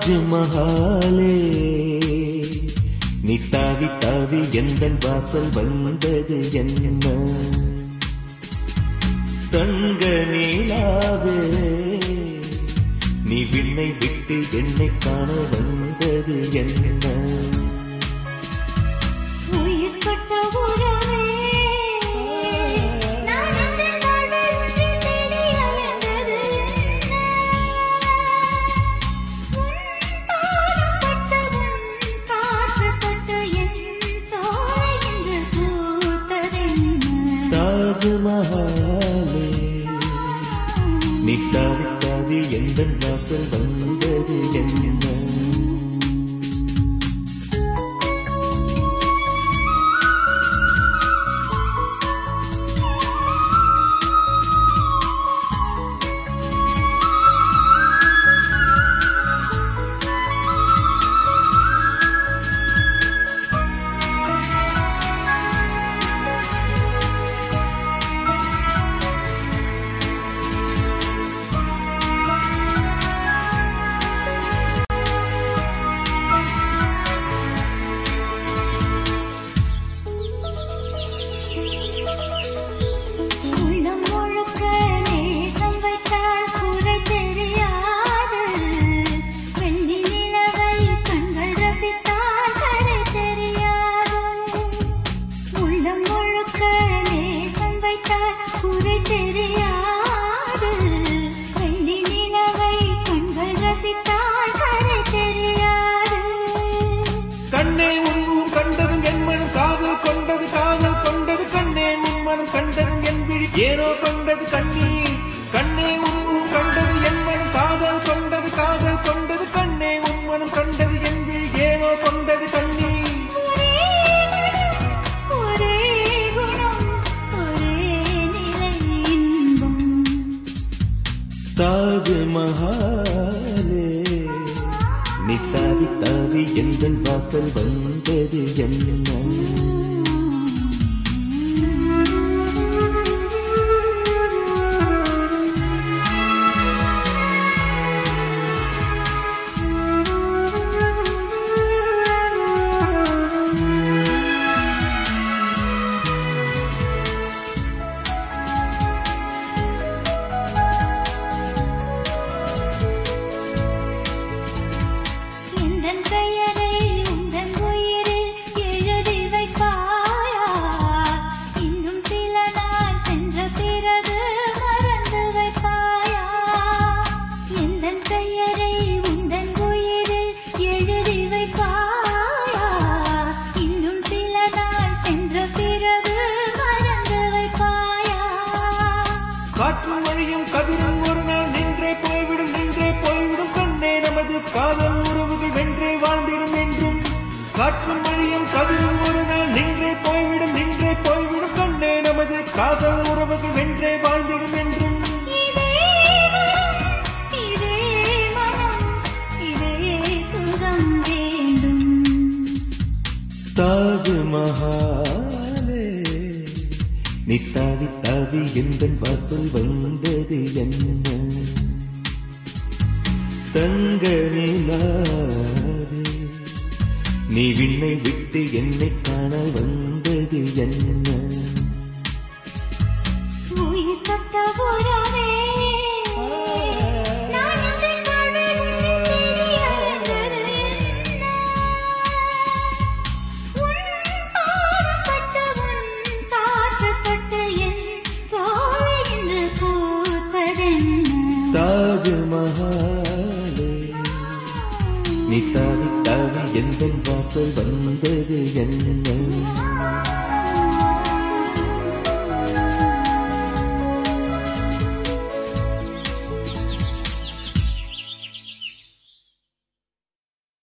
தாஜ்மஹாலே நீ தாவி தாவி எந்த வாசல் வந்தது என்ன தங்க நீலாவே நீ விண்ணை விட்டு என்னை காண வந்தது என்ன உயிர் கொட்ட உறவே நான் இந்த நாள்கள் ஒன்றை தேடி அலைந்தது தாஜ்மஹாலே நீ தாவி தாவி எந்த வாசல் வந்தது என்ன உள்ளம் முழுக்க நேசம் வைத்தால் குறை தெரியாது வெள்ளி நிலவை கண்கள் ரசித்தால் கரை தெரியாது உள்ளம் முழுக்க நேசம் வைத்தால் குறை தெரியாது வெள்ளி நிலவை கண்கள் ரசித்தால் கரை தெரியாது கண்ணே உன்னும் கண்டதும் என் மனம் காதல் கொண்டது காதல் கொண்டது கண்ணே உன் மனம் கண்டதும் என் விழி ஏனோ கொண்டது கண்ணீர் கண்ணே உன்னும் கண்டது என் மனம் காதல் கொண்டது காதல் கொண்டது கண்ணே உன் மனம் கண்டது என் விழி ஏனோ கொண்டது கண்ணீர் ஒரே மனம் ஒரே குணம் ஒரே நிலை இன்பம் தாஜ்மஹாலே நீ தாவி தாவி எந்த வாசல் வந்தது என்ன எந்தன் பெயரை உந்தன் உயிரில் எழுதி வைப்பாயா இன்னும் சில நாள் சென்ற பிறகு மறந்து வைப்பாயா எந்தன் பெயரை உந்தன் உயிரில் எழுதி வைப்பாயா இன்னும் சில நாள் சென்ற பிறகு மறந்து வைப்பாயா காற்றும் மழையும் கதிரும் ஒரு நாள் நின்றே போய்விடும் நின்றே போய்விடும் கண்ணே நமது காதல் உறவுகள் வென்றே வாழ்ந்திடும் என்றும் காற்றும் மழையும் கதிரும் ஒரு நாள் நின்றே போய்விடும் நின்றே போய்விடும் கண்ணே நமது காதல் உறவுகள் வென்றே வாழ்ந்திடும் என்றும் இதே வரம், இதே மனம், இதே சுகம் வேண்டும் தாஜ்மஹாலே நீ தாவி தாவி எந்த வாசல் வந்தது என்ன தங்க நிலாவே நீ விண்ணை விட்டு என்னை காண வந்தது என்ன உயிர் தொட்ட உறவே நான் இந்த நாளில் உன்னை தேடி அலைந்தது என்ன? உன் பாதம் பட்டு, உன் காற்று பட்டு என் சோலை இன்று பூத்ததென்ன? தாஜ்மஹாலே நீ தாவி தாவி எந்த வாசல் வந்தது என்ன